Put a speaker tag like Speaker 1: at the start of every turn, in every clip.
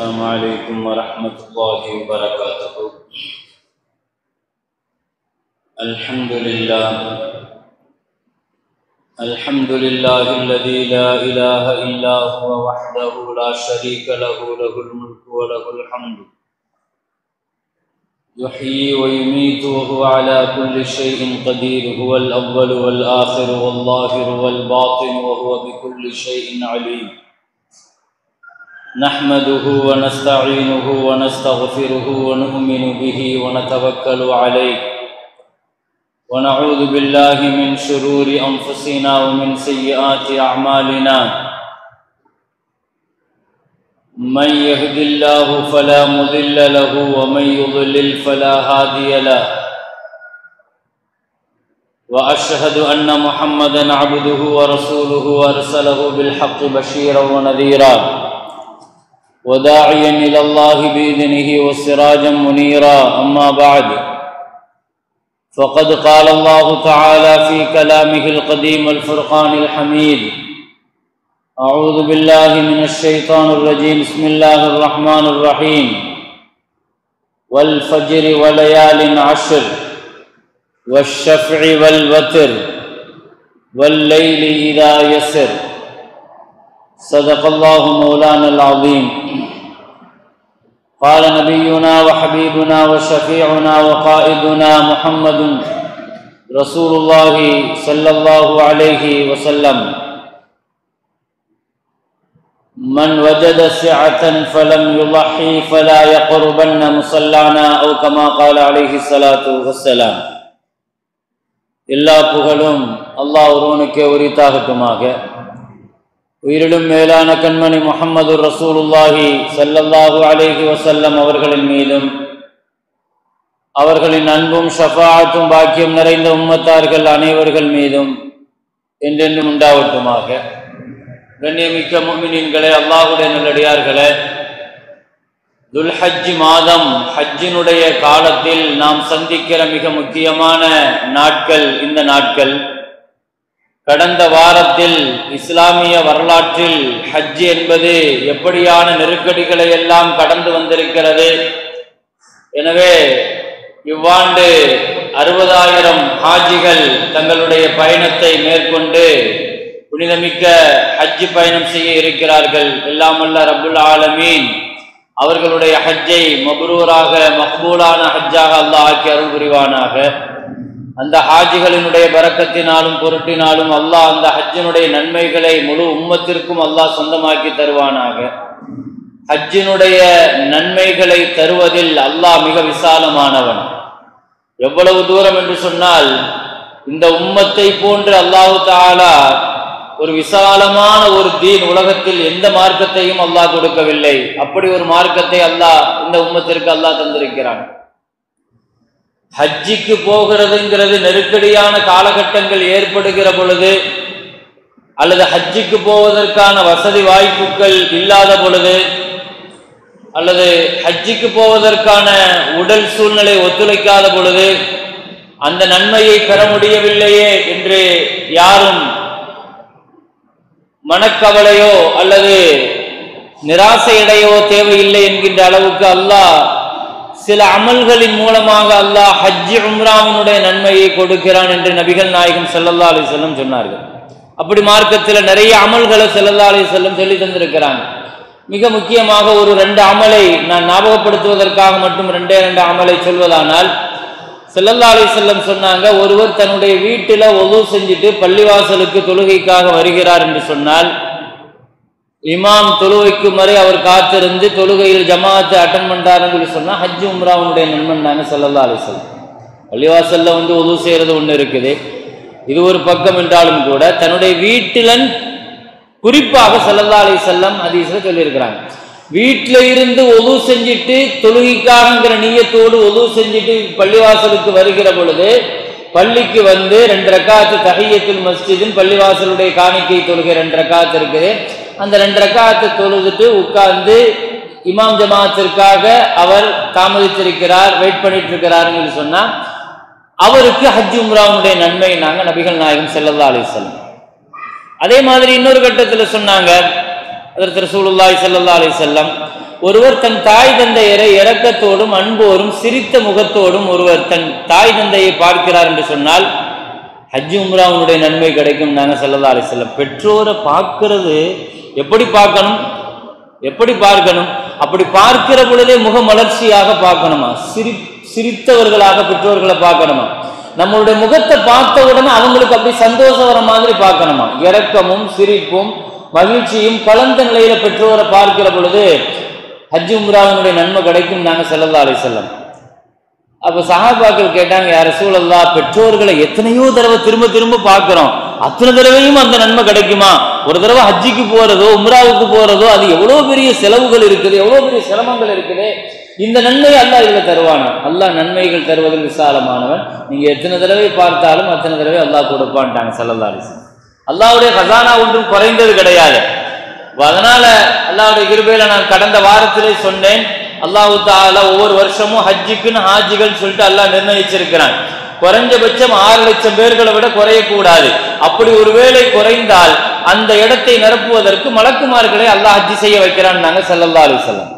Speaker 1: السلام عليكم ورحمة الله وبركاته الحمد لله الحمد لله الذي لا إله إلا هو وحده لا شريك له له الملك وله الحمد يحيي ويميت وهو على كل شيء قدير هو الأول والآخر والظاهر والباطن وهو بكل شيء عليم نحمده ونستعينه ونستغفره ونؤمن به ونتوكل عليه ونعوذ بالله من شرور أنفسنا ومن سيئات أعمالنا من يهد الله فلا مضل له ومن يضلل فلا هادي له واشهد ان محمدا عبده ورسوله ارسله بالحق بشيرا ونذيرا وداعيا الى الله باذنه وسراجا منيرا اما بعد فقد قال الله تعالى في كلامه القديم الفرقان الحميد أعوذ بالله من الشيطان الرجيم بسم الله الرحمن الرحيم والفجر وليال عشر والشفع والوتر والليل إذا يسر صدق الله مولانا العظيم قال نبينا وحبيبنا وشفيعنا وقائدنا محمد رسول الله صلى الله عليه وسلم من وجد سعة فلم يضحي فلا يقربن مصلانا أو كما قال عليه الصلاة والسلام எல்லா புகழும் அல்லாஹ் ஒருவனுக்கே உரித்தாகட்டுமாக உயிரிலும் மேலான கண்மணி முகமது ரசூலுல்லாஹி சல்லல்லாஹு அலைஹி வசல்லம் அவர்களின் மீதும் அவர்களின் அன்பும் ஷஃபாத்தும் பாக்கியம் நிறைந்த உம்மத்தார்கள் அனைவர்கள் மீதும் என்றென்றும் உண்டாகட்டுமாக கண்ணியமிக்க முமினின்களே அல்லாஹுடைய நல்லடியார்களே துல்ஹஜ் மாதம் ஹஜ்ஜினுடைய காலத்தில் நாம் சந்திக்கிற மிக முக்கியமான நாட்கள் இந்த நாட்கள் கடந்த வாரத்தில் இஸ்லாமிய வரலாற்றில் ஹஜ் என்பது எப்படியான நெருக்கடிகளை எல்லாம் கடந்து வந்திருக்கிறது எனவே இவ்வாண்டு அறுபதாயிரம் ஹாஜிகள் தங்களுடைய பயணத்தை மேற்கொண்டு புனிதமிக்க ஹஜ்ஜி பயணம் செய்ய இருக்கிறார்கள் எல்லாம் அல்ல ரபுல் ஆலமீன் அவர்களுடைய ஹஜ்ஜை மபரூராக மக்பூலான ஹஜ்ஜாக அல்லாஹ் ஆக்கி அருள் புரிவானாக அந்த ஹாஜிகளினுடைய பறக்கத்தினாலும் பொருட்டினாலும் அல்லாஹ் அந்த ஹஜ்ஜினுடைய நன்மைகளை முழு உம்மத்திற்கும் அல்லாஹ் சொந்தமாக்கி தருவானாக ஹஜ்ஜினுடைய நன்மைகளை தருவதில் அல்லாஹ் மிக விசாலமானவன் எவ்வளவு தூரம் என்று சொன்னால் இந்த உம்மத்தை போன்று அல்லாஹு தாலா ஒரு விசாலமான ஒரு தீன் உலகத்தில் எந்த மார்க்கத்தையும் அல்லாஹ் கொடுக்கவில்லை அப்படி ஒரு மார்க்கத்தை அல்லாஹ் இந்த உம்மத்திற்கு அல்லாஹ் தந்திருக்கிறான் ஹஜ்ஜிக்கு போகிறதுங்கிறது நெருக்கடியான காலகட்டங்கள் ஏற்படுகிற பொழுது அல்லது ஹஜ்ஜிக்கு போவதற்கான வசதி வாய்ப்புகள் இல்லாத பொழுது அல்லது ஹஜ்ஜிக்கு போவதற்கான உடல் சூழ்நிலை ஒத்துழைக்காத பொழுது அந்த நன்மையை பெற முடியவில்லையே என்று யாரும் மனக்கவலையோ அல்லது நிராசையடையோ தேவையில்லை என்கின்ற அளவுக்கு அல்லாஹ் சில அமல்களின் மூலமாக அல்லாஹ் ஹஜ்ஜி உம்ராவினுடைய நன்மையை கொடுக்கிறான் என்று நபிகள் நாயகம் செல்லல்லா அலி செல்லம் சொன்னார்கள் அப்படி மார்க்கத்தில் நிறைய அமல்களை செல்லல்லா அலி செல்லம் சொல்லி தந்திருக்கிறாங்க மிக முக்கியமாக ஒரு ரெண்டு அமலை நான் ஞாபகப்படுத்துவதற்காக மட்டும் ரெண்டே ரெண்டு அமலை சொல்வதானால் செல்லல்லா அலி செல்லம் சொன்னாங்க ஒருவர் தன்னுடைய வீட்டில் ஒது செஞ்சுட்டு பள்ளிவாசலுக்கு தொழுகைக்காக வருகிறார் என்று சொன்னால் இமாம் தொழுவைக்கும் வரை அவர் காத்திருந்து தொழுகையில் ஜமாத்தை அட்டன் பண்றாருன்னு சொல்லி சொன்னால் ஹஜ் உம்ராவுடைய நண்பன் செல்லல்லா அலி செல்லம் பள்ளிவாசல்ல வந்து ஒது செய்யறது ஒன்று இருக்குது இது ஒரு பக்கம் என்றாலும் கூட தன்னுடைய வீட்டிலன் குறிப்பாக செல்லல்லா அலி செல்லம் ஹதீஸ்ல சொல்லியிருக்கிறாங்க வீட்டில் இருந்து ஒது செஞ்சுட்டு தொழுகைக்காகங்கிற நீயத்தோடு ஒது செஞ்சுட்டு பள்ளிவாசலுக்கு வருகிற பொழுது பள்ளிக்கு வந்து ரெண்டு ரக்காத்து தகையத்தில் மஸ்ஜிதின் பள்ளிவாசலுடைய காணிக்கை தொழுகை ரெண்டு ரக்காத்து இருக்குது அந்த ரெண்டு ரக்காத்தை தொழுதுட்டு உட்கார்ந்து இமாம் ஜமாத்திற்காக அவர் தாமதித்திருக்கிறார் வெயிட் பண்ணிட்டு இருக்கிறாருன்னு சொன்னா அவருக்கு ஹஜ் உம்ராவுடைய நன்மை நாங்க நபிகள் நாயகம் செல்லல்லா அலிசல்லம் அதே மாதிரி இன்னொரு கட்டத்தில் சொன்னாங்க அதற்கு ரசூலுல்லாஹி ஸல்லல்லாஹு அலைஹி வஸல்லம் ஒருவர் தன் தாய் தந்தையரை இரக்கத்தோடும் அன்போடும் சிரித்த முகத்தோடும் ஒருவர் தன் தாய் தந்தையை பார்க்கிறார் என்று சொன்னால் ஹஜ் உம்ராவுடைய நன்மை கிடைக்கும் நாங்க செல்லதா அலிசல்லம் பெற்றோரை பார்க்கிறது எப்படி பார்க்கணும் எப்படி பார்க்கணும் அப்படி பார்க்கிற பொழுதே முகமலர்ச்சியாக பார்க்கணுமா சிரி சிரித்தவர்களாக பெற்றோர்களை பார்க்கணுமா நம்மளுடைய முகத்தை பார்த்த உடனே அவங்களுக்கு அப்படி சந்தோஷம் வர மாதிரி பார்க்கணுமா இரக்கமும் சிரிப்பும் மகிழ்ச்சியும் கலந்த நிலையில பெற்றோரை பார்க்கிற பொழுது ஹஜ் உம்ராவினுடைய நன்மை கிடைக்கும் நாங்க செல்லல்லா அலி செல்லம் அப்ப சஹாபாக்கள் கேட்டாங்க யார சூழல்லா பெற்றோர்களை எத்தனையோ தடவை திரும்ப திரும்ப பார்க்கிறோம் அத்தனை தடவையும் அந்த நன்மை கிடைக்குமா ஒரு தடவை ஹஜ்ஜிக்கு போறதோ உம்ராவுக்கு போறதோ அது எவ்வளவு பெரிய செலவுகள் இருக்குது எவ்வளவு பெரிய சிரமங்கள் இருக்குது இந்த நன்மை அல்லாஹ் இதுல தருவானா அல்லாஹ் நன்மைகள் தருவதில் விசாலமானவன் நீங்க எத்தனை தடவை பார்த்தாலும் அத்தனை தடவை அல்லாஹ் கொடுப்பான்ட்டாங்க சல்லல்லா அலிஸ்லாம் அல்லாஹ்வுடைய கசானா ஒன்றும் குறைந்தது கிடையாது அப்ப அதனால அல்லாஹ்வுடைய கிருபையில நான் கடந்த வாரத்திலே சொன்னேன் அல்லாஹு தாலா ஒவ்வொரு வருஷமும் ஹஜ்ஜுக்குன்னு ஹாஜிகள் சொல்லிட்டு அல்லாஹ் நிர்ணயிச்சிருக்கிறான் குறைஞ்சபட்சம் ஆறு லட்சம் பேர்களை விட குறையக்கூடாது அப்படி ஒருவேளை குறைந்தால் அந்த இடத்தை நிரப்புவதற்கு மலக்குமார்களை அல்லாஹ் ஹஜ்ஜி செய்ய வைக்கிறான் நாங்க சல்லல்லா அலிசல்லாம்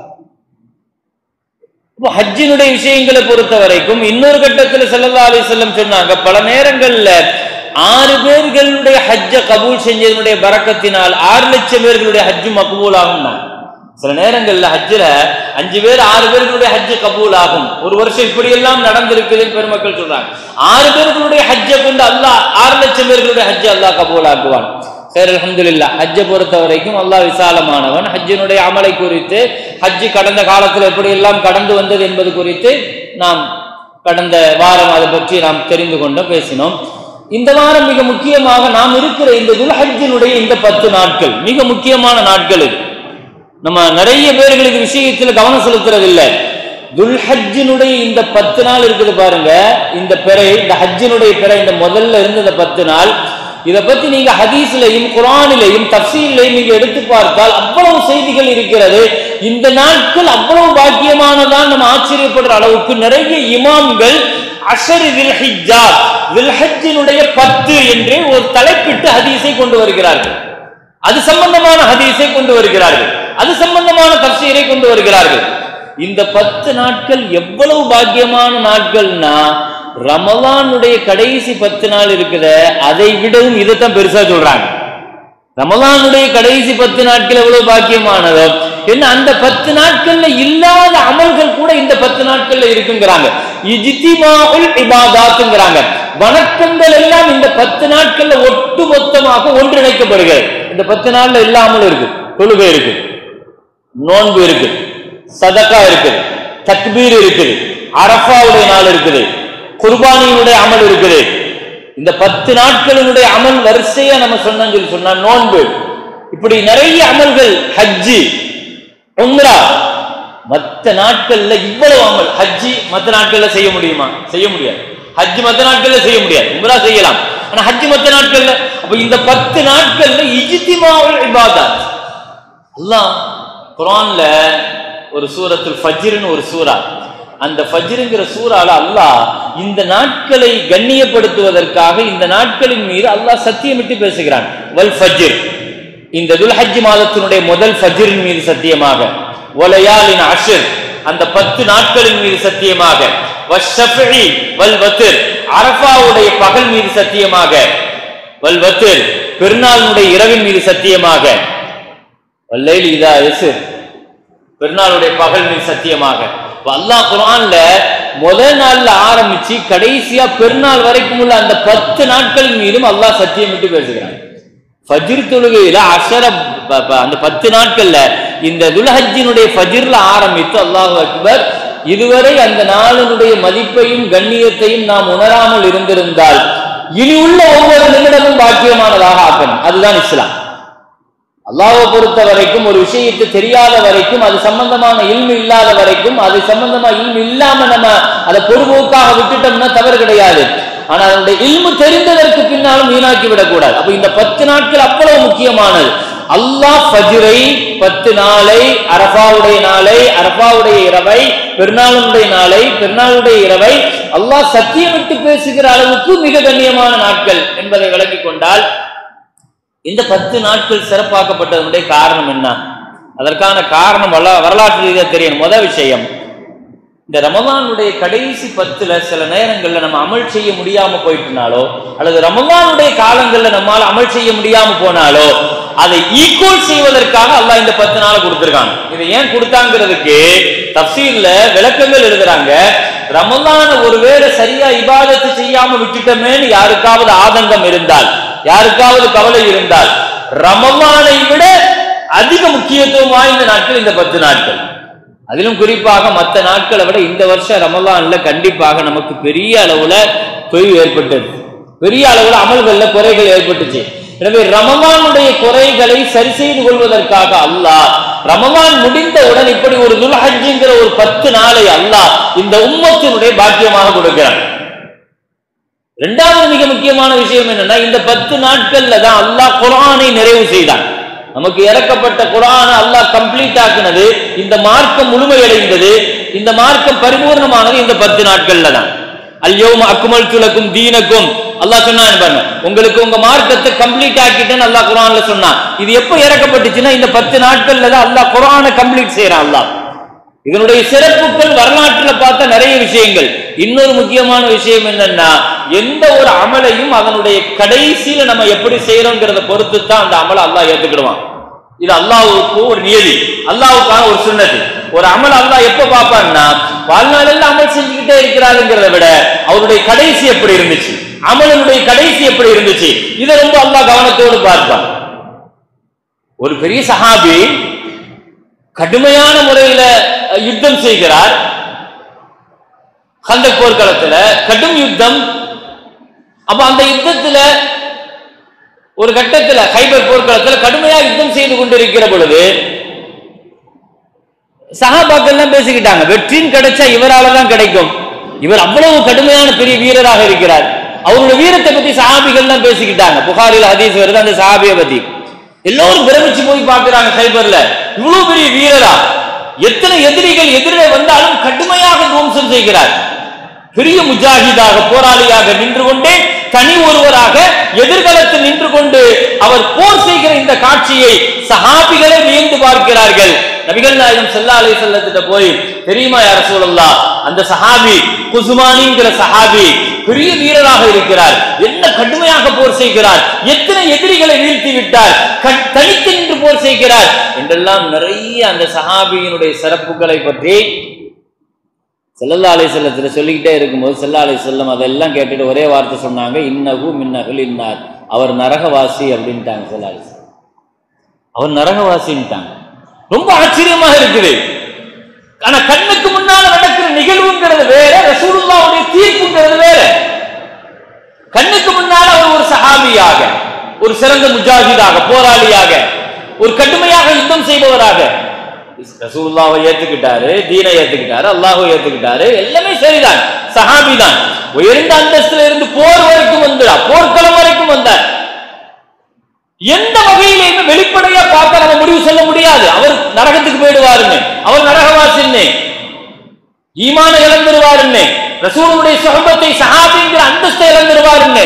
Speaker 1: இப்போ ஹஜ்ஜினுடைய விஷயங்களை பொறுத்த வரைக்கும் இன்னொரு கட்டத்தில் சல்லல்லா அலிசல்லம் சொன்னாங்க பல நேரங்கள்ல ஆறு பேர்களுடைய ஹஜ்ஜ கபூல் செஞ்சதனுடைய பறக்கத்தினால் ஆறு லட்சம் பேர்களுடைய ஹஜ்ஜு மகபூல் ஆகும் சில நேரங்கள்ல ஹஜ்ஜில் அஞ்சு பேர் ஆறு பேர்களுடைய ஹஜ்ஜு கபூல் ஆகும் ஒரு வருஷம் இப்படி எல்லாம் நடந்திருக்குதுன்னு பெருமக்கள் சொல்றாங்க ஆறு பேர்களுடைய ஹஜ்ஜை கொண்டு அல்லாஹ் ஆறு லட்சம் பேர்களுடைய ஹஜ்ஜை அல்லாஹ் கபூல் ஆக்குவான் சரி அல்ஹம்துலில்லா ஹஜ்ஜை பொறுத்த வரைக்கும் அல்லாஹ் விசாலமானவன் ஹஜ்ஜினுடைய அமலை குறித்து ஹஜ்ஜி கடந்த காலத்தில் எப்படி எல்லாம் கடந்து வந்தது என்பது குறித்து நாம் கடந்த வாரம் அதை பற்றி நாம் தெரிந்து கொண்டோம் பேசினோம் இந்த வாரம் மிக முக்கியமாக நாம் இருக்கிற இந்த துல்ஹஜ்ஜினுடைய இந்த பத்து நாட்கள் மிக முக்கியமான நாட்கள் இது நம்ம நிறைய பேர்களுக்கு விஷயத்தில் கவனம் செலுத்துறது இல்லை துல்ஹஜ்ஜினுடைய இந்த பத்து நாள் இருக்குது பாருங்க இந்த பிறை இந்த ஹஜ்ஜினுடைய பிறை இந்த முதல்ல இருந்த இந்த பத்து நாள் இதை பத்தி நீங்க ஹதீஸ்லையும் குரானிலையும் தப்சீலையும் நீங்க எடுத்து பார்த்தால் அவ்வளவு செய்திகள் இருக்கிறது இந்த நாட்கள் அவ்வளவு பாக்கியமானதான் நம்ம ஆச்சரியப்படுற அளவுக்கு நிறைய இமாம்கள் அஷரி வில்ஹிஜா வில்ஹஜ்ஜினுடைய பத்து என்று ஒரு தலைப்பிட்டு ஹதீஸை கொண்டு வருகிறார்கள் அது சம்பந்தமான ஹதீஸை கொண்டு வருகிறார்கள் அது சம்பந்தமான தப்சீரை கொண்டு வருகிறார்கள் இந்த பத்து நாட்கள் எவ்வளவு பாக்கியமான நாட்கள்னா ரமலானுடைய கடைசி பத்து நாள் இருக்குத அதை விடவும் இதைத்தான் பெருசா சொல்றாங்க ரமலானுடைய கடைசி பத்து நாட்கள் எவ்வளவு பாக்கியமானதோ என்ன அந்த பத்து நாட்கள்ல இல்லாத அமல்கள் கூட இந்த பத்து நாட்கள்ல இருக்குங்கிறாங்க இஜித்திமாவுல் இபாதாத்துங்கிறாங்க வணக்கங்கள் எல்லாம் இந்த பத்து நாட்கள்ல ஒட்டு மொத்தமாக ஒன்றிணைக்கப்படுகிறது இந்த பத்து நாள்ல எல்லா அமலும் இருக்கு தொழுகை இருக்கு நோன்பு இருக்கு சதக்கா இருக்குது தக்பீர் இருக்குது அரஃபாவுடைய நாள் இருக்குது குர்பானியினுடைய அமல் இருக்குது இந்த பத்து நாட்களினுடைய அமல் வரிசையா நம்ம சொன்னோம் சொல்லி சொன்னா நோன்பு இப்படி நிறைய அமல்கள் ஹஜ்ஜி உம்ரா மத்த நாட்கள்ல இவ்வளவு அமல் ஹஜ்ஜி மத்த நாட்கள்ல செய்ய முடியுமா செய்ய முடியாது ஹஜ் மத்த நாட்கள்ல செய்ய முடியாது உம்ரா செய்யலாம் ஆனா ஹஜ் மத்த நாட்கள்ல அப்ப இந்த பத்து நாட்கள்ல இஜ்திமாவுல் இபாதத் அல்லாஹ் குரான்ல ஒரு சூரத்துல் ஃபஜ்ர்னு ஒரு சூரா அந்த ஃபஜ்ருங்கிற சூறால அல்லாஹ் இந்த நாட்களை கண்ணியப்படுத்துவதற்காக இந்த நாட்களின் மீது அல்லாஹ் சத்தியமிட்டு பேசுகிறான் வல் ஃபஜ்ர் இந்த துல்ஹஜ் மாதத்தினுடைய முதல் ஃபஜ்ரின் மீது சத்தியமாக ஒலையாலின் அஷர் அந்த பத்து நாட்களின் மீது சத்தியமாக வஷ்ஷஃபி வல் வத்ர் அரஃபாவுடைய பகல் மீது சத்தியமாக வல் வத்ர் பெருநாளுடைய இரவின் மீது சத்தியமாக வல்லைல் இதா எசு பெருநாளுடைய பகல் மீது சத்தியமாக அல்லாஹ் குரான்ல முதல் நாள்ல ஆரம்பிச்சு கடைசியா பெருநாள் வரைக்கும் உள்ள அந்த பத்து நாட்கள் மீதும் அல்லாஹ் சத்தியமிட்டு பேசுகிறான் ஃபஜ்ர் தொழுகையில அஷர ப- ப- அந்த பத்து நாட்கள்ல இந்த துல்ஹஜ்ஜினுடைய ஃபஜ்ர்ல ஆரம்பித்து அல்லாஹ் அக்பர் இதுவரை அந்த நாளினுடைய மதிப்பையும் கண்ணியத்தையும் நாம் உணராமல் இருந்திருந்தால் இனி உள்ள ஒவ்வொரு நிமிடமும் பாக்கியமானதாக ஆக்கணும் அதுதான் இஸ்லாம் அல்லாஹ்வை பொறுத்த வரைக்கும் ஒரு விஷயத்தை தெரியாத வரைக்கும் அது சம்பந்தமான இல்மு இல்லாத வரைக்கும் அது சம்பந்தமா இல்மு இல்லாம நம்ம அதை பொதுபோக்காக விட்டுட்டோம்னா தவறு கிடையாது ஆனா அதனுடைய இல்மு தெரிந்ததற்கு பின்னாலும் வீணாக்கி விடக்கூடாது அப்ப இந்த பத்து நாட்கள் அவ்வளவு முக்கியமானது அல்லாஹ் ஃபஜ்ரை பத்து நாளை அரபாவுடைய நாளை அரபாவுடைய இரவை பெருநாளுடைய நாளை பெருநாளுடைய இரவை அல்லாஹ் சத்தியமிட்டு பேசுகிற அளவுக்கு மிக கண்ணியமான நாட்கள் என்பதை விளங்கிக் கொண்டால் இந்த பத்து நாட்கள் சிறப்பாக்கப்பட்டதனுடைய காரணம் என்ன அதற்கான காரணம் வரலா வரலாற்று ரீதியாக தெரியும் முத விஷயம் இந்த ரமலானுடைய கடைசி பத்துல சில நேரங்கள்ல நம்ம அமல் செய்ய முடியாம போயிட்டுனாலோ அல்லது ரமலானுடைய காலங்கள்ல நம்மால அமல் செய்ய முடியாம போனாலோ அதை ஈக்குவல் செய்வதற்காக அல்லாஹ் இந்த பத்து நாள் கொடுத்திருக்காங்க இதை ஏன் கொடுத்தாங்கிறதுக்கு தப்சீல்ல விளக்கங்கள் எழுதுறாங்க ரமலான ஒருவேளை சரியா இபாதத்து செய்யாம விட்டுட்டோமேன்னு யாருக்காவது ஆதங்கம் இருந்தால் யாருக்காவது கவலை இருந்தால் ரமலானை விட அதிக முக்கியத்துவம் வாய்ந்த நாட்கள் இந்த பத்து நாட்கள் அதிலும் குறிப்பாக மற்ற நாட்களை விட இந்த வருஷம் ரமலான்ல கண்டிப்பாக நமக்கு பெரிய அளவுல தொய்வு ஏற்பட்டது பெரிய அளவுல அமல்கள்ல குறைகள் ஏற்பட்டுச்சு எனவே ரமலானுடைய குறைகளை சரி செய்து கொள்வதற்காக அல்லாஹ் ரமலான் முடிந்தவுடன் இப்படி ஒரு துல்ஹஜ்ங்கிற ஒரு பத்து நாளை அல்லாஹ் இந்த உம்மத்தினுடைய பாக்கியமாக கொடுக்கிறான் இரண்டாவது மிக முக்கியமான விஷயம் என்னன்னா இந்த பத்து நாட்கள்ல தான் அல்லாஹ் குர்ஆனை நிறைவு செய்தான் நமக்கு இறக்கப்பட்ட குர்ஆனை அல்லாஹ் கம்ப்ளீட் ஆக்குனது இந்த மார்க்கம் முழுமையடைந்தது இந்த மார்க்கம் பரிபூர்ணமானது இந்த பத்து நாட்கள்ல தான் அல்யோம் அக்குமல் துலக்கும் தீனக்கும் அல்லாஹ் சொன்னான் பாருங்க உங்களுக்கு உங்க மார்க்கத்தை கம்ப்ளீட் ஆக்கிட்டேன்னு அல்லாஹ் குர்ஆன்ல சொன்னான் இது எப்போ இறக்கப்பட்டுச்சுன்னா இந்த பத்து நாட்கள்ல தான் அல்லாஹ் குர்ஆனை கம்ப்ளீட் செய்யறான் அல்லாஹ் இதனுடைய சிறப்புகள் வரலாற்றுல பார்த்த நிறைய விஷயங்கள் இன்னொரு முக்கியமான விஷயம் என்னன்னா எந்த ஒரு அமலையும் அதனுடைய கடைசியில நம்ம எப்படி செய்யறோங்கிறத பொறுத்து தான் அந்த அமலை அல்லாஹ் ஏத்துக்கிடுவான் இது அல்லாஹ்வுக்கு ஒரு நியதி அல்லாஹ்வுக்கான ஒரு சுன்னத்து ஒரு அமல் அல்லாஹ் எப்ப பார்ப்பான்னா வாழ்நாளெல்லாம் அமல் செஞ்சுக்கிட்டே இருக்கிறாருங்கிறத விட அவருடைய கடைசி எப்படி இருந்துச்சு அமலனுடைய கடைசி எப்படி இருந்துச்சு இதை ரொம்ப அல்லாஹ் கவனத்தோடு பார்ப்பான் ஒரு பெரிய சஹாபி கடுமையான முறையில அஹ், யுத்தம் செய்கிறார் ஹந்தக் போர்க்களத்துல கடும் யுத்தம் அப்ப அந்த யுத்தத்துல ஒரு கட்டத்துல ஹைபர் போர்க்களத்துல கடுமையா யுத்தம் செய்து கொண்டிருக்கிற பொழுது சகாபாக்கள் எல்லாம் பேசிக்கிட்டாங்க வெற்றின்னு கிடைச்சா இவரால தான் கிடைக்கும் இவர் அவ்வளவு கடுமையான பெரிய வீரராக இருக்கிறார் அவருடைய வீரத்தை பத்தி சஹாபிகள் எல்லாம் பேசிக்கிட்டாங்க புகாரில் ஹதீஸ் வருது அந்த சஹாபியை பத்தி எல்லோரும் பிரமிச்சு போய் பார்க்கிறாங்க ஹைபர்ல இவ்வளவு பெரிய வீரரா எத்தனை எதிரிகள் எதிரே வந்தாலும் கடுமையாக துவம்சம் செய்கிறார் பெரிய முஜாஹிதாக போராளியாக நின்று கொண்டே தனி ஒருவராக எதிர்காலத்தில் நின்று கொண்டு அவர் போர் செய்கிற இந்த காட்சியை சஹாபிகளே வியந்து பார்க்கிறார்கள் நபிகள் நாயகம் ஸல்லல்லாஹு அலைஹி செல்லத்திட்ட போய் தெரியுமா யார சொல்லலாம் அந்த சஹாபி குசுமானிங்கிற சஹாபி பெரிய வீரராக இருக்கிறார் என்ன கடுமையாக போர் செய்கிறார் எத்தனை எதிரிகளை வீழ்த்தி விட்டார் கண்- தனித்து நின்று போர் செய்கிறார் என்றெல்லாம் நிறைய அந்த சஹாபியினுடைய சிறப்புகளை பற்றி செல்லல்லா அலை செல்லத்துல சொல்லிக்கிட்டே இருக்கும்போது செல்லா அலை செல்லம் அதெல்லாம் கேட்டுட்டு ஒரே வார்த்தை சொன்னாங்க இன்னகு மின்னகுல் இன்னார் அவர் நரகவாசி அப்படின்ட்டாங்க செல்லா அலை செல்லம் அவர் நரகவாசின்ட்டாங்க ரொம்ப ஆச்சரியமாக இருக்குது ஆனா கண்ணுக்கு முன்னால நடக்கிற நிகழ்வுங்கிறது வேற ரசூலுல்லாவுடைய தீர்ப்புங்கிறது வேற கண்ணுக்கு முன்னால அவர் ஒரு சஹாபியாக ஒரு சிறந்த முஜாஹிதாக போராளியாக ஒரு கடுமையாக யுத்தம் செய்பவராக ரசூலுல்லாவை ஏத்துக்கிட்டாரு தீனை ஏத்துக்கிட்டாரு அல்லாஹ்வை ஏத்துக்கிட்டாரு எல்லாமே சரிதான் சஹாபி தான் உயர்ந்த அந்தஸ்துல இருந்து போர் வரைக்கும் வந்தார் போர்க்களம் வரைக்கும் வந்தார் எந்த வகையிலையுமே வெளிப்படையா பார்க்க நம்ம முடிவு சொல்ல முடியாது அவர் நரகத்துக்கு போயிடுவாருன்னு அவர் நரகவாசின்னு ஈமான இழந்துருவாருன்னு ரசூலுடைய சுகபத்தை சஹாபிங்கிற அந்தஸ்தை இழந்துருவாருன்னு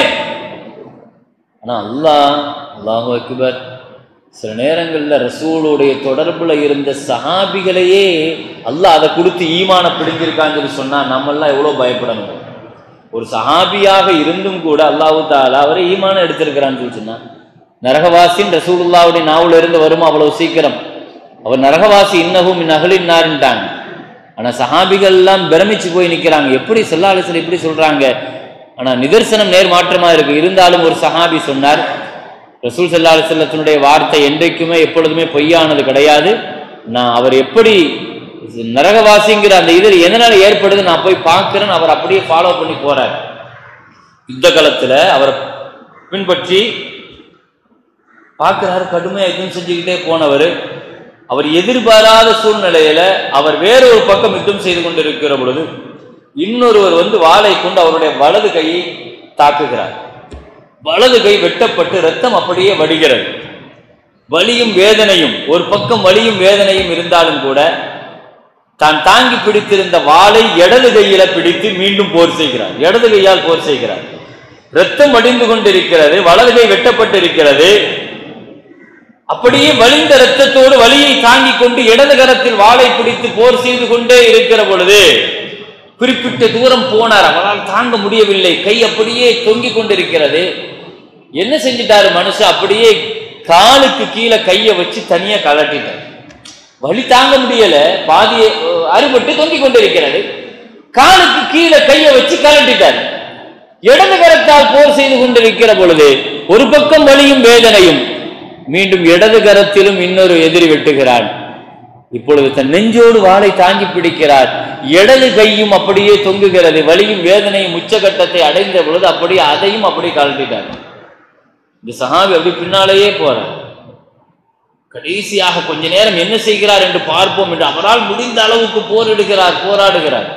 Speaker 1: ஆனா அல்லாஹ் அல்லாஹு அக்பர் சில நேரங்கள்ல ரசூலுடைய தொடர்புல இருந்த சஹாபிகளையே அல்லாஹ் அதை கொடுத்து ஈமான பிடிங்கிருக்கான்னு சொல்லி சொன்னா நம்மெல்லாம் எவ்வளவு பயப்படணும் ஒரு சஹாபியாக இருந்தும் கூட அல்லாஹு தாலா அவரை ஈமான எடுத்திருக்கிறான்னு சொல்லி சொன்னா நரகவாசின் ரசூலுல்லாவுடைய நாவுல இருந்து வருமா அவ்வளவு சீக்கிரம் அவர் நரகவாசி இன்னகும் நகலின் நாருன்ட்டாங்க ஆனா சஹாபிகள் எல்லாம் பிரமிச்சு போய் நிக்கிறாங்க எப்படி செல்லா அலிசல் இப்படி சொல்றாங்க ஆனா நிதர்சனம் நேர் மாற்றமா இருக்கு இருந்தாலும் ஒரு சஹாபி சொன்னார் ரசூல் சல்லா அலிசல்லத்தினுடைய வார்த்தை என்றைக்குமே எப்பொழுதுமே பொய்யானது கிடையாது நான் அவர் எப்படி நரகவாசிங்கிற அந்த இதில் எதனால ஏற்படுது நான் போய் பார்க்கிறேன் அவர் அப்படியே ஃபாலோ பண்ணி போறார் யுத்த காலத்துல அவரை பின்பற்றி பார்க்கிறாரு கடுமையா யுத்தம் செஞ்சுக்கிட்டே போனவர் அவர் எதிர்பாராத சூழ்நிலையில அவர் வேறொரு பக்கம் யுத்தம் செய்து கொண்டிருக்கிற பொழுது இன்னொருவர் வந்து வாளை கொண்டு அவருடைய வலது கையை தாக்குகிறார் வலது கை வெட்டப்பட்டு ரத்தம் அப்படியே வடிகிறது வலியும் வேதனையும் ஒரு பக்கம் வலியும் வேதனையும் இருந்தாலும் கூட தான் தாங்கி பிடித்திருந்த வாளை இடது கையில பிடித்து மீண்டும் போர் செய்கிறார் இடது கையால் போர் செய்கிறார் ரத்தம் வடிந்து கொண்டிருக்கிறது வலது கை வெட்டப்பட்டிருக்கிறது அப்படியே வலிந்த இரத்தத்தோடு வலியை தாங்கிக் கொண்டு இடது கரத்தில் வாளை பிடித்து போர் செய்து கொண்டே இருக்கிற பொழுது குறிப்பிட்ட தூரம் போனார் அவரால் தாங்க முடியவில்லை கை அப்படியே தொங்கிக் கொண்டிருக்கிறது என்ன செஞ்சிட்டாரு மனுஷன் அப்படியே காலுக்கு கீழே கையை வச்சு தனியா கலட்டிட்டார் வலி தாங்க முடியல பாதி அஹ், அறுபட்டு தொங்கிக் கொண்டிருக்கிறது காலுக்கு கீழே கையை வச்சு கலட்டிட்டார் இடது கரத்தால் போர் செய்து கொண்டிருக்கிற பொழுது ஒரு பக்கம் வலியும் வேதனையும் மீண்டும் இடது கரத்திலும் இன்னொரு எதிரி வெட்டுகிறான் இப்பொழுது தன் நெஞ்சோடு வாளை தாங்கி பிடிக்கிறார் இடது கையும் அப்படியே தொங்குகிறது வலியும் வேதனையும் உச்சகட்டத்தை அடைந்த பொழுது அப்படியே அதையும் அப்படியே கழட்டிட்டார் இந்த சஹாபி அப்படி பின்னாலேயே போறார் கடைசியாக கொஞ்ச நேரம் என்ன செய்கிறார் என்று பார்ப்போம் என்று அவரால் முடிந்த அளவுக்கு போரிடுகிறார் போராடுகிறார்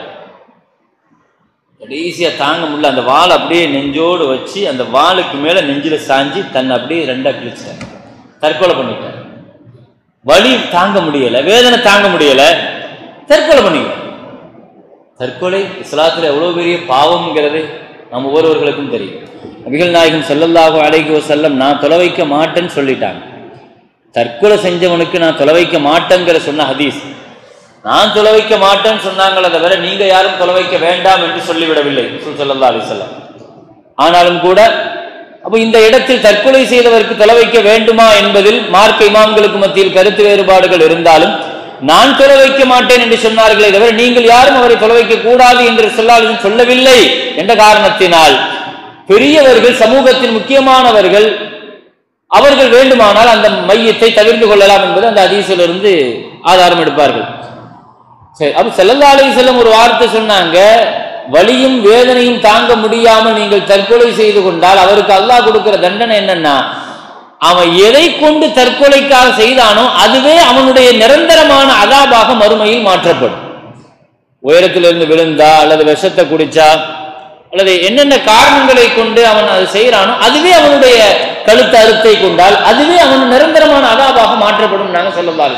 Speaker 1: கடைசியா தாங்க முடியல அந்த வாள் அப்படியே நெஞ்சோடு வச்சு அந்த வாளுக்கு மேல நெஞ்சில சாஞ்சி தன்னை அப்படியே ரெண்டா கிழிச்சிட்டார் தற்கொலை பண்ணிட்டார் வலி தாங்க முடியல வேதனை தாங்க முடியல தற்கொலை பண்ணிட்டார் தற்கொலை இஸ்லாத்துல எவ்வளவு பெரிய பாவம்ங்கிறது நம்ம ஒவ்வொருவர்களுக்கும் தெரியும் நபிகள் நாயகம் ஸல்லல்லாஹு அலைஹி வஸல்லம் நான் தொலை வைக்க மாட்டேன்னு சொல்லிட்டாங்க தற்கொலை செஞ்சவனுக்கு நான் தொலை வைக்க மாட்டேங்கிற சொன்ன ஹதீஸ் நான் தொலை வைக்க மாட்டேன்னு சொன்னாங்களே தவிர நீங்க யாரும் தொலை வைக்க வேண்டாம் என்று சொல்லிவிடவில்லை ரசூல் ஸல்லல்லாஹு அலைஹி வஸல்லம் ஆனாலும் கூட அப்ப இந்த இடத்தில் தற்கொலை செய்தவருக்கு தொலை வைக்க வேண்டுமா என்பதில் மார்க்க இமாம்களுக்கு மத்தியில் கருத்து வேறுபாடுகள் இருந்தாலும் நான் தொலை வைக்க மாட்டேன் என்று சொன்னார்களே தவிர நீங்கள் யாரும் அவரை தொலை வைக்க கூடாது என்று சொல்லாலும் சொல்லவில்லை என்ற காரணத்தினால் பெரியவர்கள் சமூகத்தின் முக்கியமானவர்கள் அவர்கள் வேண்டுமானால் அந்த மையத்தை தவிர்த்து கொள்ளலாம் என்பது அந்த அதிசிலிருந்து ஆதாரம் எடுப்பார்கள் சரி அப்ப ஸல்லல்லாஹு அலைஹி வஸல்லம் ஒரு வார்த்தை சொன்னாங்க வலியும் வேதனையும் தாங்க முடியாமல் நீங்கள் தற்கொலை செய்து கொண்டால் அவருக்கு அல்லாஹ் கொடுக்கிற தண்டனை என்னன்னா அவன் எதை கொண்டு தற்கொலைக்காக செய்தானோ அதுவே அவனுடைய நிரந்தரமான அதாபாக மறுமையில் மாற்றப்படும் உயரத்திலிருந்து விழுந்தா அல்லது விஷத்தை குடிச்சா அல்லது என்னென்ன காரணங்களை கொண்டு அவன் அதை செய்யறானோ அதுவே அவனுடைய கழுத்து அறுத்தை கொண்டால் அதுவே அவன் நிரந்தரமான அதாபாக மாற்றப்படும் நாங்க சொல்லலாம்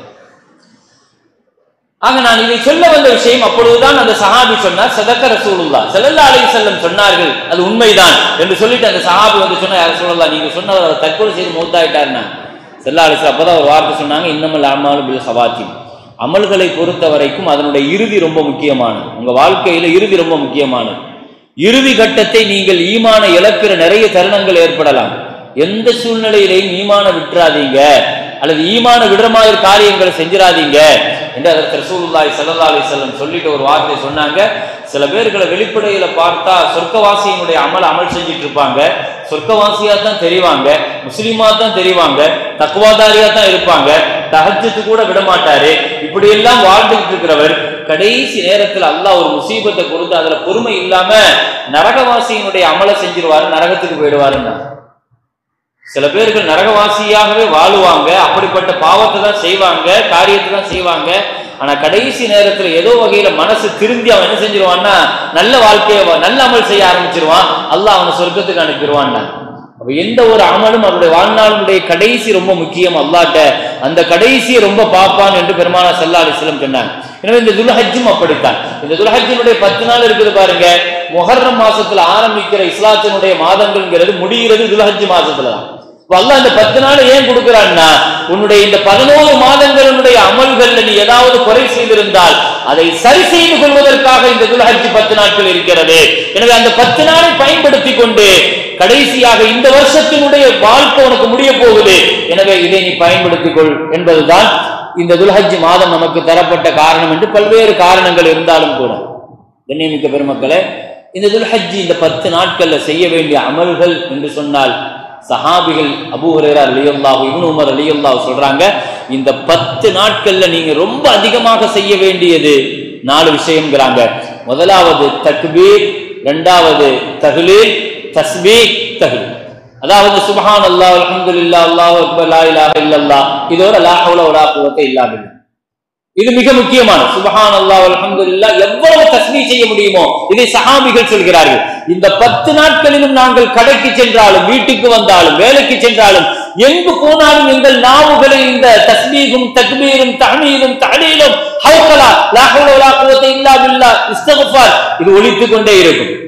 Speaker 1: ஆக நான் இதை சொல்ல வந்த விஷயம் அப்பொழுதுதான் அந்த சஹாபி சொன்னார் சதக்க ரசூலுல்லா ஸல்லல்லாஹு அலைஹி வஸல்லம் சொன்னார்கள் அது உண்மைதான் என்று சொல்லிட்டு அந்த சஹாபி வந்து சொன்னா யார் சொல்லலாம் நீங்க சொன்னவர் அவர் தற்கொலை செய்து மூத்தாயிட்டார்னா ஸல்லல்லாஹு அலைஹி வஸல்லம் அப்பதான் ஒரு வார்த்தை சொன்னாங்க இன்னமல் அமாலு பில் ஹவாத்திம் அமல்களை பொறுத்த வரைக்கும் அதனுடைய இறுதி ரொம்ப முக்கியமானது உங்க வாழ்க்கையில இறுதி ரொம்ப முக்கியமானது இறுதி கட்டத்தை நீங்கள் ஈமான இழக்கிற நிறைய தருணங்கள் ஏற்படலாம் எந்த சூழ்நிலையிலையும் ஈமான விட்டுறாதீங்க அல்லது ஈமான விடுற மாதிரி காரியங்களை செஞ்சிடாதீங்க என்று அதற்கு ரசூலுல்லாஹி ஸல்லல்லாஹு அலைஹி வஸல்லம் சொல்லிட்டு ஒரு வார்த்தை சொன்னாங்க சில பேர்களை வெளிப்படையில பார்த்தா சொர்க்கவாசியினுடைய அமல் அமல் செஞ்சுட்டு இருப்பாங்க சொர்க்கவாசியா தான் தெரிவாங்க முஸ்லீமா தான் தெரிவாங்க தக்குவாதாரியா தான் இருப்பாங்க தஹஜ்ஜத்து கூட விட மாட்டாரு இப்படி எல்லாம் வாழ்ந்துகிட்டு இருக்கிறவர் கடைசி நேரத்தில் அல்லாஹ் ஒரு முசீபத்தை கொடுத்து அதுல பொறுமை இல்லாம நரகவாசியினுடைய அமலை செஞ்சிருவாரு நரகத்துக்கு போயிடுவாருன்னா சில பேர்கள் நரகவாசியாகவே வாழுவாங்க அப்படிப்பட்ட பாவத்தை தான் செய்வாங்க காரியத்தை தான் செய்வாங்க ஆனா கடைசி நேரத்துல ஏதோ வகையில மனசு திருந்தி அவன் என்ன செஞ்சிருவான்னா நல்ல வாழ்க்கையை வா- நல்ல அமல் செய்ய ஆரம்பிச்சிருவான் அல்லாஹ் அவனை சொர்க்கத்துக்கு அனுப்பிடுவான்னா அப்ப எந்த ஒரு அமலும் அவருடைய வாழ்நாளுடைய கடைசி ரொம்ப முக்கியம் அல்லாட்ட அந்த கடைசியை ரொம்ப பார்ப்பான் என்று பெருமானா சல்லா அலிஸ்லம் சொன்னாங்க எனவே இந்த துல்ஹஜ்ஜும் அப்படித்தான் இந்த துல்ஹஜ்ஜினுடைய பத்து நாள் இருக்குது பாருங்க முஹர்ரம் மாசத்துல ஆரம்பிக்கிற இஸ்லாத்தினுடைய மாதங்கள்ங்கிறது முடிகிறது துல்ஹஜ் மாசத்துல தான் இப்ப அல்லாஹ் இந்த பத்து நாள் ஏன் கொடுக்கிறான்னா உன்னுடைய இந்த பதினோரு மாதங்களுடைய அமல்கள்ல நீ ஏதாவது குறை செய்திருந்தால் அதை சரி செய்து கொள்வதற்காக இந்த துல்ஹஜ் பத்து நாட்கள் இருக்கிறது எனவே அந்த பத்து நாளை பயன்படுத்தி கொண்டு கடைசியாக இந்த வருஷத்தினுடைய வாழ்க்கை உனக்கு முடிய போகுது எனவே இதை நீ பயன்படுத்திக் கொள் என்பதுதான் இந்த துல்ஹஜ் மாதம் நமக்கு தரப்பட்ட காரணம் என்று பல்வேறு காரணங்கள் இருந்தாலும் கூட கண்ணியமிக்க பெருமக்களே இந்த துல்ஹஜ் இந்த பத்து நாட்கள்ல செய்ய வேண்டிய அமல்கள் என்று சொன்னால் சஹாபிகள் அபூ ஹுரைரா ரலியல்லாஹு இப்னு உமர் ரலியல்லாஹு சொல்றாங்க இந்த பத்து நாட்கள்ல நீங்க ரொம்ப அதிகமாக செய்ய வேண்டியது நாலு விஷயம்ங்கிறாங்க முதலாவது தக்பீர் இரண்டாவது தஹ்லீல் தஸ்பீக் தஹ்லீல் அதாவது சுப்ஹான் அல்லாஹ் அல்ஹம்துலில்லாஹ் அல்லாஹு அக்பர் லா இலாஹ இல்லல்லாஹ் இதோட லா ஹவுல வலா குவத்த இல்லா பில்லாஹ் இது மிக முக்கியமான சுபஹான் அல்லாஹ் அல்ஹம்துலில்லாஹ் எவ்வளவு தஸ்மீ செய்ய முடியுமோ இதை சஹாபிகள் சொல்கிறார்கள் இந்த பத்து நாட்களிலும் நாங்கள் கடைக்கு சென்றாலும் வீட்டுக்கு வந்தாலும் வேலைக்கு சென்றாலும் எங்கு போனாலும் எங்கள் நாவுகளை இந்த தஸ்மீகும் தக்பீரும் தஹ்மீதும் தஹலீலும் ஹவுகலா லா ஹவுல வலா குவத்த இல்லா பில்லாஹ் இஸ்திக்ஃபார் இது ஒலித்துக் கொண்டே இருக்கும்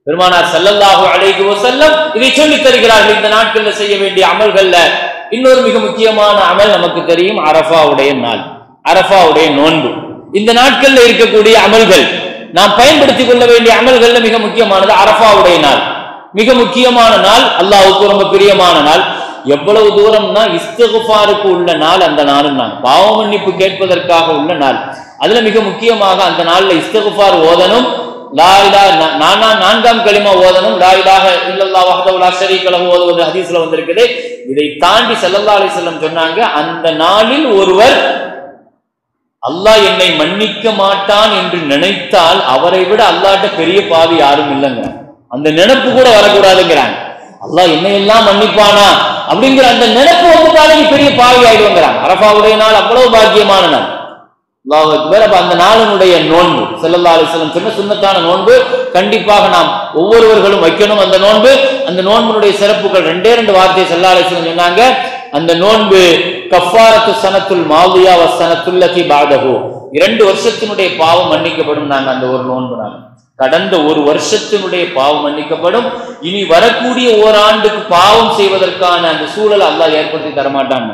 Speaker 1: பெருமானார் ஸல்லல்லாஹு அலைஹி வஸல்லம் இதை சொல்லித் தருகிறார்கள் இந்த நாட்கள்ல செய்ய வேண்டிய அமல்கள்ல இன்னொரு மிக முக்கியமான அமல் நமக்கு தெரியும் அரஃபாவுடைய நாள் அரஃபாவுடைய நோன்பு இந்த நாட்கள்ல இருக்கக்கூடிய அமல்கள் நாம் பயன்படுத்திக் கொள்ள வேண்டிய அமல்கள்ல மிக முக்கியமானது அரஃபாவுடைய நாள் மிக முக்கியமான நாள் அல்லாஹ்வுக்கு ரொம்ப பிரியமான நாள் எவ்வளவு தூரம்னா இஸ்திகுஃபாருக்கு உள்ள நாள் அந்த நாளும் நான் பாவ மன்னிப்பு கேட்பதற்காக உள்ள நாள் அதுல மிக முக்கியமாக அந்த நாள்ல இஸ்திகுஃபார் ஓதணும் லா இலாஹ நா- நானா நான்காம் களிமா ஓதணும் லா இலாஹ இல்லல்லாஹ் வஹ்தஹு லா ஷரீக லஹு ஓதுவது ஹதீஸ்ல வந்திருக்குது இதை தாண்டி ஸல்லல்லாஹு அலைஹி வஸல்லம் சொன்னாங்க அந்த நாளில் ஒருவர் அல்லாஹ் என்னை மன்னிக்க மாட்டான் என்று நினைத்தால் அவரை விட அல்லாஹ்ட்ட பெரிய பாவி யாரும் இல்லைங்க அந்த நினைப்பு கூட வரக்கூடாதுங்கிறாங்க அல்லாஹ் என்னை எல்லாம் மன்னிப்பானா அப்படிங்கிற அந்த நினைப்பு வந்துட்டாலே நீ பெரிய பாவி ஆயிடுவாங்கிறாங்க அரபாவுடைய நாள் அவ்வளவு பாக்கியமான நாள் அல்லாஹ் அக்பர் அப்ப அந்த நாளினுடைய நோன்பு ஸல்லல்லாஹு அலைஹி வஸல்லம் சொன்ன சுன்னத்தான நோன்பு கண்டிப்பாக நாம் ஒவ்வொருவர்களும் வைக்கணும் அந்த நோன்பு அந்த நோன்பினுடைய சிறப்புகள் ரெண்டே ரெண்டு வார்த்தை ஸல்லல்லாஹு அலைஹி வஸல்லம் சொன்னாங்க அந்த நோன்பு கஃபாரத்து சனத்துல் மாலியா வ சனத்துல்லதி பாதஹு இரண்டு வருஷத்தினுடைய பாவம் மன்னிக்கப்படும் நாங்க அந்த ஒரு நோன்பு நாங்க கடந்த ஒரு வருஷத்தினுடைய பாவம் மன்னிக்கப்படும் இனி வரக்கூடிய ஓராண்டுக்கு பாவம் செய்வதற்கான அந்த சூழலை அல்லாஹ் ஏற்படுத்தி தரமாட்டான்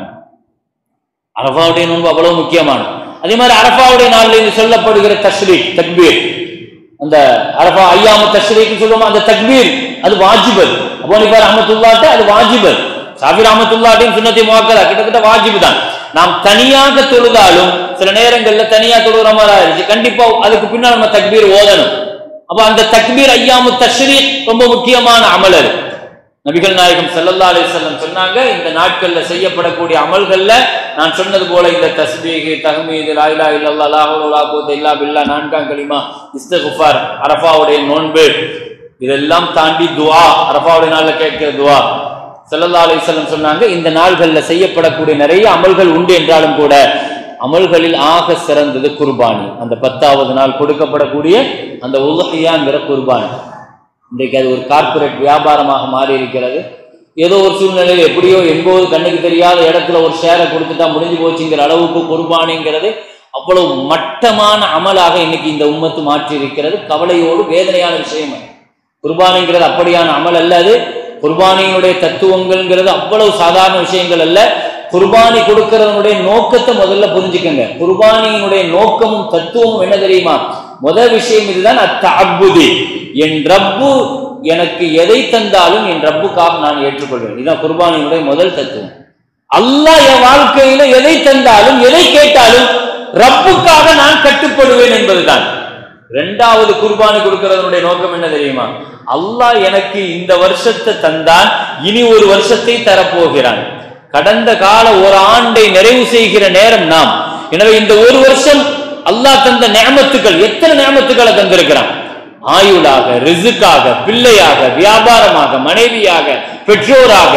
Speaker 1: அரபாவுடைய நோன்பு அவ்வளவு முக்கியமானது அதே மாதிரி அரபாவுடைய நாளில் இது சொல்லப்படுகிற தஸ்ரீக் தக்பீர் அந்த அரபா ஐயாமு தஸ்ரீக்கு சொல்லுவோம் அந்த தக்பீர் அது வாஜிபல் அபோனிபார் அஹமத்துல்லாட்ட அது வாஜிபல் சாபிர் அஹமத்துல்லாட்டையும் சுன்னத்தி முவாக்கலா கிட்டத்தட்ட வாஜிபு தான் நாம் தனியாக தொழுதாலும் சில நேரங்கள்ல தனியா தொழுகிற மாதிரி ஆயிடுச்சு கண்டிப்பா அதுக்கு பின்னால் நம்ம தக்பீர் ஓதணும் அப்ப அந்த தக்பீர் ஐயாமு தஸ்ரீக் ரொம்ப முக்கியமான அமல் அது நபிகள் நாயகம் ஸல்லல்லாஹு அலைஹி வஸல்லம் சொன்னாங்க இந்த நாட்கள்ல செய்யப்படக்கூடிய அமல்கள்ல நான் சொன்னது போல இந்த தஸ்பீஹ் தஹ்மீத் லா இலாஹ இல்லல்லாஹ் லா ஹவ்ல வலா குவத்த இல்லா பில்லா நான்காம் கலிமா இஸ்திக்ஃபார் அரஃபாவுடைய நோன்பு இதெல்லாம் தாண்டி துஆ அரஃபாவுடைய நாள்ல கேட்கிற துஆ ஸல்லல்லாஹு அலைஹி வஸல்லம் சொன்னாங்க இந்த நாள்கள்ல செய்யப்படக்கூடிய நிறைய அமல்கள் உண்டு என்றாலும் கூட அமல்களில் ஆக சிறந்தது குர்பானி அந்த பத்தாவது நாள் கொடுக்கப்படக்கூடிய அந்த உலகையாங்கிற குர்பானி இன்றைக்கு அது ஒரு கார்ப்பரேட் வியாபாரமாக மாறி இருக்கிறது ஏதோ ஒரு சூழ்நிலையில் எப்படியோ எங்கோது கண்ணுக்கு தெரியாத இடத்துல ஒரு ஷேரை கொடுத்துட்டா முடிஞ்சு போச்சுங்கிற அளவுக்கு குர்பானிங்கிறது அவ்வளவு மட்டமான அமலாக இன்னைக்கு இந்த உம்மத்து மாற்றி இருக்கிறது கவலையோடு வேதனையான விஷயம் அது. குர்பானிங்கிறது அப்படியான அமல் அல்ல அது குர்பானியினுடைய தத்துவங்கள்ங்கிறது அவ்வளவு சாதாரண விஷயங்கள் அல்ல குர்பானி கொடுக்கறதனுடைய நோக்கத்தை முதல்ல புரிஞ்சுக்கங்க குர்பானியினுடைய நோக்கமும் தத்துவமும் என்ன தெரியுமா முதல் விஷயம் இதுதான் அத்தஅப்புதி என் ரப்பு எனக்கு எதை தந்தாலும் என் ரப்புக்காக நான் ஏற்றுக்கொள்வேன் இதுதான் குர்பானியினுடைய முதல் தத்துவம் அல்லாஹ் என் வாழ்க்கையில எதை தந்தாலும் எதை கேட்டாலும் ரப்புக்காக நான் கட்டுப்படுவேன் என்பதுதான் இரண்டாவது குர்பானி கொடுக்கிறதனுடைய நோக்கம் என்ன தெரியுமா அல்லாஹ் எனக்கு இந்த வருஷத்தை தந்தான் இனி ஒரு வருஷத்தை தரப்போகிறான் கடந்த கால ஒரு ஆண்டை நிறைவு செய்கிற நேரம் நாம் எனவே இந்த ஒரு வருஷம் அல்லாஹ் தந்த நியமத்துக்கள் எத்தனை நியமத்துக்களை தந்திருக்கிறான் ஆயுளாக ரிசுக்காக பிள்ளையாக வியாபாரமாக மனைவியாக பெற்றோராக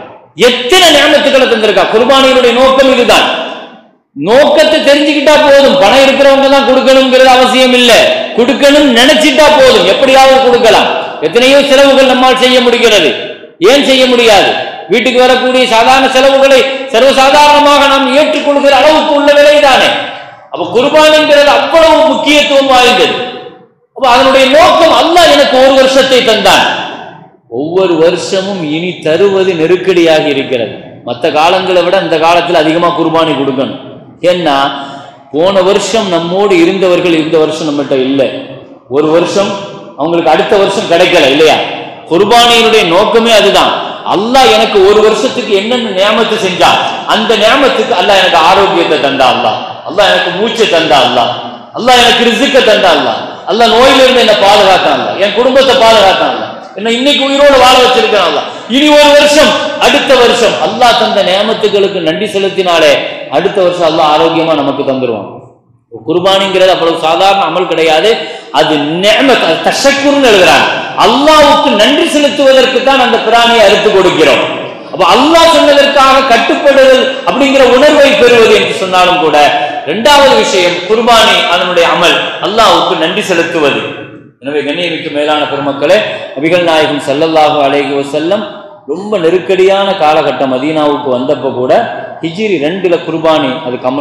Speaker 1: எத்தனை நியமத்துக்களை தந்திருக்கா குர்பானியினுடைய நோக்கம் இதுதான் நோக்கத்தை தெரிஞ்சுக்கிட்டா போதும் பணம் இருக்கிறவங்க தான் கொடுக்கணுங்கிறது அவசியம் இல்ல கொடுக்கணும் நினைச்சிட்டா போதும் எப்படியாவது கொடுக்கலாம் எத்தனையோ செலவுகள் நம்மால் செய்ய முடிகிறது ஏன் செய்ய முடியாது வீட்டுக்கு வரக்கூடிய சாதாரண செலவுகளை சர்வசாதாரணமாக நாம் ஏற்றுக்கொள்கிற அளவுக்கு உள்ள விலைதானே அப்ப குர்பானிங்கிறது அவ்வளவு முக்கியத்துவம் வாய்ந்தது அப்ப அதனுடைய நோக்கம் அல்லாஹ் எனக்கு ஒரு வருஷத்தை தந்தான் ஒவ்வொரு வருஷமும் இனி தருவது நெருக்கடியாக இருக்கிறது மற்ற காலங்களை விட இந்த காலத்தில் அதிகமா குர்பானி கொடுக்கணும் ஏன்னா போன வருஷம் நம்மோடு இருந்தவர்கள் இந்த வருஷம் நம்மகிட்ட இல்லை ஒரு வருஷம் அவங்களுக்கு அடுத்த வருஷம் கிடைக்கல இல்லையா குர்பானியினுடைய நோக்கமே அதுதான் அல்லாஹ் எனக்கு ஒரு வருஷத்துக்கு என்னென்ன நியமத்து செஞ்சான் அந்த நியமத்துக்கு அல்லாஹ் எனக்கு ஆரோக்கியத்தை தந்தா அல்லாஹ் அல்லாஹ் எனக்கு மூச்சை தந்தா அல்லாஹ் அல்லாஹ் எனக்கு ரிசுக்க தந்தா அல்லாஹ் அல்லாஹ் நோயிலிருந்து என்னை பாதுகாத்தான் அல்லாஹ் என் குடும்பத்தை பாதுகாத்தான் அல்லாஹ் என்ன இன்னைக்கு உயிரோடு வாழ வச்சிருக்கான் அல்லாஹ் இனி ஒரு வருஷம் அடுத்த வருஷம் அல்லாஹ் தந்த நியமத்துகளுக்கு நன்றி செலுத்தினாலே அடுத்த வருஷம் அல்லாஹ் ஆரோக்கியமா நமக்கு தந்துருவான் குர்பானிங்கிறது அவ்வளவு சாதாரண அமல் கிடையாது அது நியமத் அது தஷக்குர்னு எழுதுறாங்க அல்லாஹ்வுக்கு நன்றி செலுத்துவதற்கு தான் அந்த பிராணியை அறுத்து கொடுக்கிறோம் அப்ப அல்லாஹ் சொன்னதற்காக கட்டுப்படுதல் அப்படிங்கிற உணர்வை பெறுவது என்று சொன்னாலும் கூட இரண்டாவது விஷயம் குர்பானி அதனுடைய அமல் அல்லாஹ்வுக்கு நன்றி செலுத்துவது எனவே கண்ணியமிக்கு மேலான பெருமக்களே நபிகள் நாயகம் ஸல்லல்லாஹு அலைஹி வஸல்லம் ரொம்ப நெருக்கடியான காலகட்டம் மதீனாவுக்கு வந்தப்போ கூட ஹிஜ்ரி ரெண்டுல குர்பானி அது கம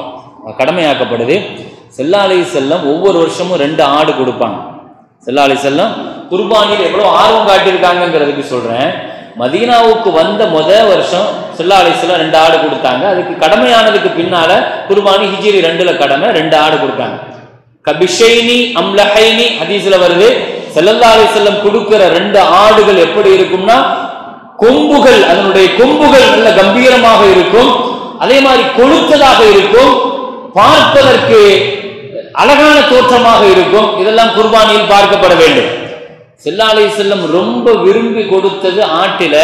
Speaker 1: கடமையாக்கப்படுது செல்லா அலி செல்லம் ஒவ்வொரு வருஷமும் ரெண்டு ஆடு கொடுப்பாங்க செல்லா அலி செல்லம் குர்பானியில் எவ்வளவு ஆர்வம் காட்டியிருக்காங்கங்கிறதுக்கு சொல்றேன் மதீனாவுக்கு வந்த முத வருஷம் சில்லா அலிஸ்லாம் ரெண்டு ஆடு கொடுத்தாங்க அதுக்கு கடமையானதுக்கு பின்னால குர்பானி ஹிஜிரி ரெண்டுல கடமை ரெண்டு ஆடு கொடுத்தாங்க கபிஷைனி அம்லஹைனி ஹதீஸ்ல வருது செல்லல்லா அலிசல்லம் கொடுக்கிற ரெண்டு ஆடுகள் எப்படி இருக்கும்னா கொம்புகள் அதனுடைய கொம்புகள் நல்ல கம்பீரமாக இருக்கும் அதே மாதிரி கொழுத்ததாக இருக்கும் பார்ப்பதற்கு அழகான தோற்றமாக இருக்கும் இதெல்லாம் குர்பானியில் பார்க்கப்பட வேண்டும் செல்லா அலிசல்லம் ரொம்ப விரும்பி கொடுத்தது ஆட்டில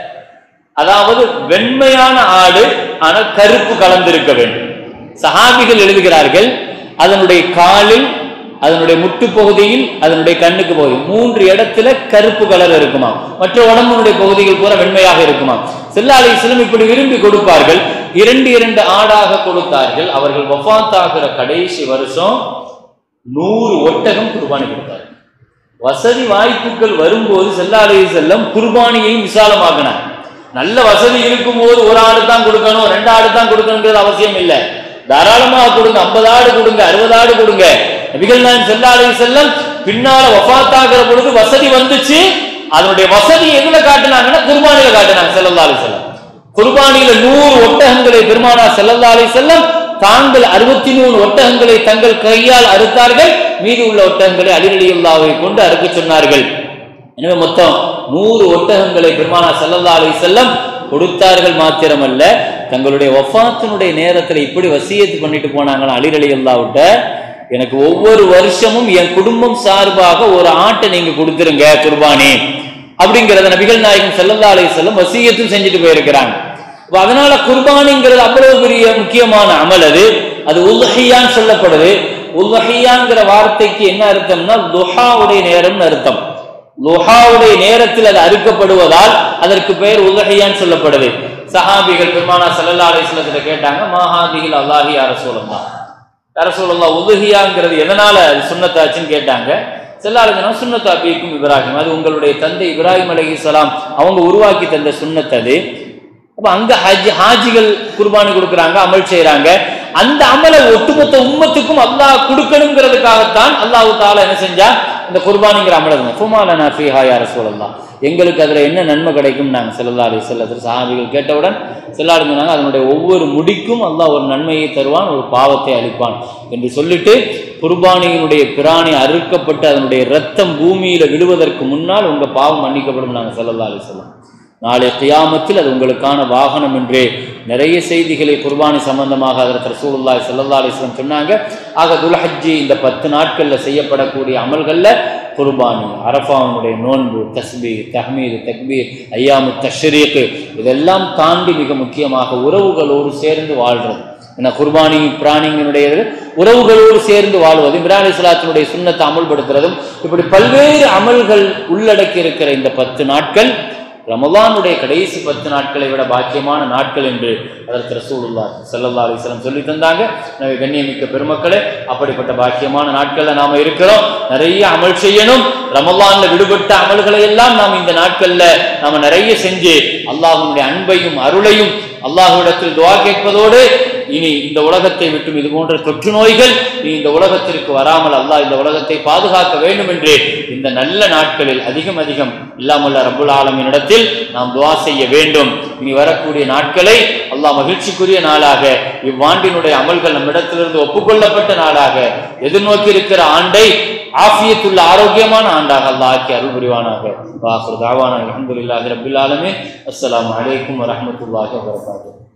Speaker 1: அதாவது வெண்மையான ஆடு ஆனால் கருப்பு கலந்திருக்க வேண்டும் சஹாபிகள் எழுதுகிறார்கள் அதனுடைய காலில் அதனுடைய முட்டு பகுதியில் அதனுடைய கண்ணுக்கு பகுதி மூன்று இடத்துல கருப்பு கலர் இருக்குமா மற்ற உடம்புடைய பகுதிகள் பூரா வெண்மையாக இருக்குமா செல்லா அலிஸ்லம் இப்படி விரும்பி கொடுப்பார்கள் இரண்டு இரண்டு ஆடாக கொடுத்தார்கள் அவர்கள் வஃபாத்தாகிற கடைசி வருஷம் நூறு ஒட்டகம் குர்பானி கொடுத்தார்கள் வசதி வாய்ப்புகள் வரும்போது செல்லா அலி செல்லம் குர்பானியையும் விசாலமாக்கினார் நல்ல வசதி இருக்கும்போது ஒரு ஆடு தான் கொடுக்கணும் ரெண்டு ஆடு தான் கொடுக்கணுங்கிறது அவசியம் இல்லை தாராளமாக கொடுங்க ஐம்பது ஆடு கொடுங்க அறுபது ஆடு கொடுங்க நபிகள் நான் செல்லா அலி செல்லம் பின்னால வஃபாத்தாகிற பொழுது வசதி வந்துச்சு அதனுடைய வசதி எதுல காட்டினாங்கன்னா குர்பானியில காட்டினாங்க செல்லல்லா அலி செல்லம் குர்பானியில நூறு ஒட்டகங்களை பெருமானா செல்லல்லா அலி செல்லம் தாங்கள் அறுபத்தி மூணு ஒட்டகங்களை தங்கள் கையால் அறுத்தார்கள் மீதி உள்ள ஒட்டகங்களை அலிரலியுல்லாவை கொண்டு அறுக்க சொன்னார்கள் எனவே மொத்தம் நூறு ஒட்டகங்களை பெருமானா செல்லல்லா அலி செல்லம் கொடுத்தார்கள் மாத்திரமல்ல தங்களுடைய வஃபாத்தினுடைய நேரத்துல இப்படி வசியத்து பண்ணிட்டு போனாங்கன்னா அலிரலி அல்லாவிட்ட எனக்கு ஒவ்வொரு வருஷமும் என் குடும்பம் சார்பாக ஒரு ஆட்டை நீங்க கொடுத்துருங்க குர்பானி அப்படிங்கிறத நபிகள் நாயகம் செல்லல்லா அலி செல்லம் வசியத்தில் செஞ்சுட்டு போயிருக்கிறாங்க அப்ப அதனால குர்பானிங்கிறது அவ்வளவு பெரிய முக்கியமான அமல் அது அது உல்ஹியான்னு சொல்லப்படுது உல்ஹியாங்கிற வார்த்தைக்கு என்ன அர்த்தம்னா துஹாவுடைய நேரம்னு அர்த்தம் லுஹாவுடைய நேரத்தில் அது அறுக்கப்படுவதால் அதற்கு பெயர் உலகையான்னு சொல்லப்படுது சஹாபிகள் பெருமானா சல்லல்லா அலிஸ்லத்துல கேட்டாங்க மாஹாதிகள் அல்லாஹி அரசூலம் தான் அரசூலல்லா உலகியாங்கிறது எதனால அது சுண்ணத்தாச்சுன்னு கேட்டாங்க செல்லாளுங்கன்னா சுண்ணத் அபிக்கும் இப்ராஹிம் அது உங்களுடைய தந்தை இப்ராஹிம் அலைஹிஸ்ஸலாம் அவங்க உருவாக்கி தந்த சுண்ணத் அது அப்ப அங்க ஹஜ் ஹாஜிகள் குர்பானி கொடுக்குறாங்க அமல் செய்றாங்க அந்த அமலை ஒட்டுமொத்த உம்மத்துக்கும் அல்லாஹ் கொடுக்கணுங்கிறதுக்காகத்தான் அல்லாஹ் தாலா என்ன செஞ்சா இந்த குர்பானிங்கிற அமலை ஃபுமாலனா ஃபீஹா யா ரசூலல்லாஹ் எங்களுக்கு அதுல என்ன நன்மை கிடைக்கும் நாங்க செல்லல்லா அலி செல்லத்தில் சஹாபிகள் கேட்டவுடன் செல்லாடு சொன்னாங்க அதனுடைய ஒவ்வொரு முடிக்கும் அல்லாஹ் ஒரு நன்மையை தருவான் ஒரு பாவத்தை அளிப்பான் என்று சொல்லிட்டு குர்பானியினுடைய பிராணி அறுக்கப்பட்டு அதனுடைய ரத்தம் பூமியில விழுவதற்கு முன்னால் உங்க பாவம் மன்னிக்கப்படும் நாங்க செல்லல்லா அலி செல்லம் நாளை கியாமத்தில் அது உங்களுக்கான வாகனம் என்று நிறைய செய்திகளை குர்பானி சம்பந்தமாக அதற்கு ரசூலுல்லாஹி ஸல்லல்லாஹு அலைஹி வஸல்லம் சொன்னாங்க ஆக துல்ஹஜ்ஜி இந்த பத்து நாட்களில் செய்யப்படக்கூடிய அமல்களில் குர்பானி அரஃபாவுடைய நோன்பு தஸ்பீ தஹ்மீது தக்பீர் ஐயாமு தஷ்ரீக் இதெல்லாம் தாண்டி மிக முக்கியமாக உறவுகளோடு சேர்ந்து வாழ்றது என்ன குர்பானி பிராணிங்களுடைய உறவுகளோடு சேர்ந்து வாழ்வது இப்ராஹிம் இஸ்லாத்தினுடைய சுண்ணத்தை அமல்படுத்துறதும் இப்படி பல்வேறு அமல்கள் உள்ளடக்கி இருக்கிற இந்த பத்து நாட்கள் ரமலானுடைய கடைசி பத்து நாட்களை விட பாக்கியமான நாட்கள் என்று அதற்கு ரசூலுல்லா ஸல்லல்லாஹு அலைஹி வஸல்லம் சொல்லி தந்தாங்க எனவே கண்ணியமிக்க பெருமக்களே அப்படிப்பட்ட பாக்கியமான நாட்கள்ல நாம இருக்கிறோம் நிறைய அமல் செய்யணும் ரமலான்ல விடுபட்ட அமல்களை எல்லாம் நாம் இந்த நாட்கள்ல நாம நிறைய செஞ்சு அல்லாஹ்வுடைய அன்பையும் அருளையும் அல்லாஹ்விடத்தில் துஆ கேட்பதோடு இனி இந்த உலகத்தை விட்டும் இது போன்ற தொற்று நோய்கள் இனி இந்த உலகத்திற்கு வராமல் அல்லாஹ் இந்த உலகத்தை பாதுகாக்க வேண்டும் என்று இந்த நல்ல நாட்களில் அதிகம் அதிகம் இல்லாமல்ல ரப்புல் ஆலமின் இடத்தில் நாம் துவா செய்ய வேண்டும் இனி வரக்கூடிய நாட்களை அல்லாஹ் மகிழ்ச்சிக்குரிய நாளாக இவ்வாண்டினுடைய அமல்கள் நம்மிடத்திலிருந்து ஒப்புக்கொள்ளப்பட்ட நாளாக எதிர்நோக்கி இருக்கிற ஆண்டை ஆஃபியத்துள்ள ஆரோக்கியமான ஆண்டாக அல்லாஹ் ஆக்கி அருள் புரிவானாக வாசு தாவான அலமதுல்லாஹி ரபில் ஆலமின் அஸ்ஸலாமு அலைக்கும் வரஹ்மத்துல்லாஹி வபரகாத்துஹு